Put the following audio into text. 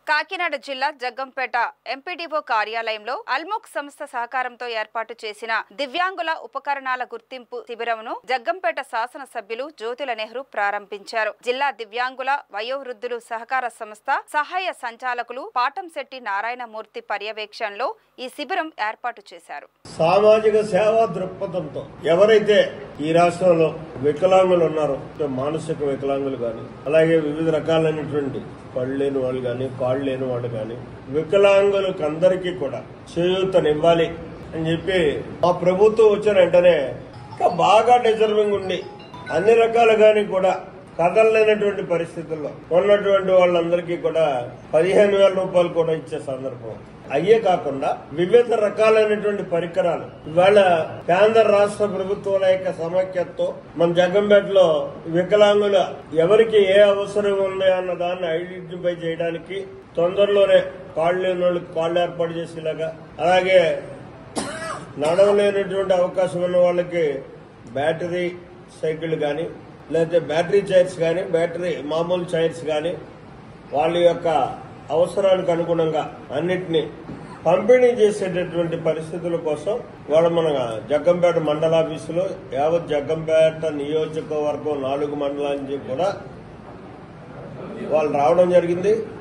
కాకినాడ జిల్లా జగ్గంపేట ఎంపీడీఓ కార్యాలయంలో అల్ముక్ సంస్థ సహకారంతో ఏర్పాటు చేసిన దివ్యాంగుల ఉపకరణాల గుర్తింపు శిబిరంను జగ్గంపేట శాసనసభ్యులు జ్యోతుల నెహ్రూ ప్రారంభించారు జిల్లా దివ్యాంగుల వయోవృద్ధులు సహకార సంస్థ సహాయ సంచాలకులు పాటంశెట్టి నారాయణమూర్తి పర్యవేక్షణలో ఈ శిబిరం ఏర్పాటు చేశారు సామాజిక సేవా దృక్పథంతో ఎవరైతే ఈ రాష్ట్రంలో వికలాంగులు ఉన్నారో అంటే మానసిక వికలాంగులు కానీ అలాగే వివిధ రకాలైనటువంటి కళ్ళు లేని వాళ్ళు కానీ కాళ్ళు లేని వాళ్ళు కానీ వికలాంగులకు అందరికీ కూడా చేయూతనివ్వాలి అని చెప్పి మా ప్రభుత్వం వచ్చిన వెంటనే ఇంకా బాగా డిజర్వింగ్ ఉండి అన్ని రకాలుగాని కూడా కదలలేనటువంటి పరిస్థితుల్లో ఉన్నటువంటి వాళ్ళందరికీ కూడా పదిహేను వేల రూపాయలు కూడా ఇచ్చే సందర్భం అయ్యే కాకుండా వివిధ రకాలైనటువంటి పరికరాలు ఇవాళ కేంద్ర రాష్ట్ర ప్రభుత్వాల యొక్క సమైక్యతతో మన జగ్గంపేటలో వికలాంగుల ఎవరికి ఏ అవసరం ఉంది అన్న దాన్ని ఐడెంటిఫై చేయడానికి తొందరలోనే కాళ్ళు లేని వాళ్ళకి కాళ్ళు ఏర్పాటు చేసేలాగా అలాగే నడవలేనటువంటి అవకాశం ఉన్న వాళ్ళకి బ్యాటరీ సైకిల్ కానీ లేకపోతే బ్యాటరీ చైర్స్ కానీ బ్యాటరీ మామూలు చైర్స్ కానీ వాళ్ళ యొక్క అవసరానికి అనుగుణంగా అన్నిటినీ పంపిణీ చేసేటటువంటి పరిస్థితుల కోసం వాళ్ళ మన జగ్గంపేట మండలాఫీసులో యావత్ జగ్గంపేట నియోజకవర్గం నాలుగు మండలానికి కూడా వాళ్ళు రావడం జరిగింది